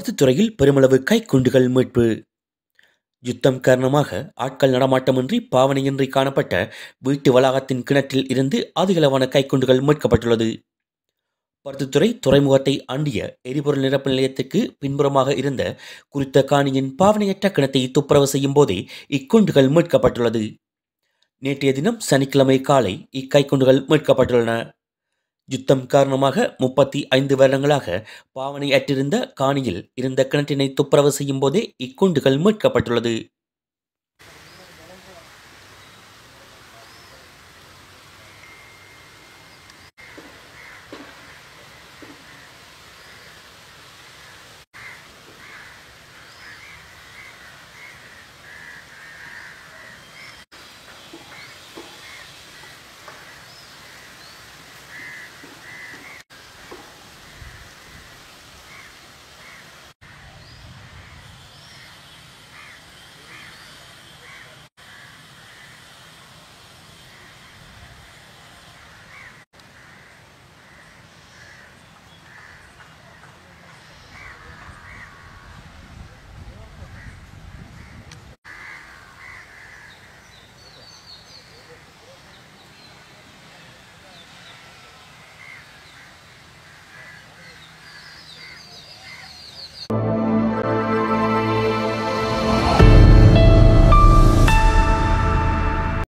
பருத்தித்துறையில் பெருமளவு கைக்குண்டுகள் மீட்பு யுத்தம் காரணமாக ஆட்கள் நடமாட்டமின்றி பாவனையின்றி காணப்பட்ட வீட்டு வளாகத்தின் கிணற்றில் இருந்து அதிகளவான கைக்குண்டுகள் மீட்கப்பட்டுள்ளது பருத்தித்துறை துறைமுகத்தை அண்டிய எரிபொருள் நிரப்பு நிலையத்துக்கு பின்புறமாக இருந்த குறித்த காணியின் பாவனையற்ற கிணத்தை துப்புரவு செய்யும் போதே இக்குண்டுகள் மீட்கப்பட்டுள்ளது நேற்றைய தினம் சனிக்கிழமை காலை இக்கைக்குண்டுகள் மீட்கப்பட்டுள்ளன யுத்தம் காரணமாக முப்பத்தி ஐந்து வருடங்களாக பாவனை அற்றிருந்த காணியில் இருந்த கிணற்றினை துப்புரவு செய்யும் போதே இக்குண்டுகள் மீட்கப்பட்டுள்ளது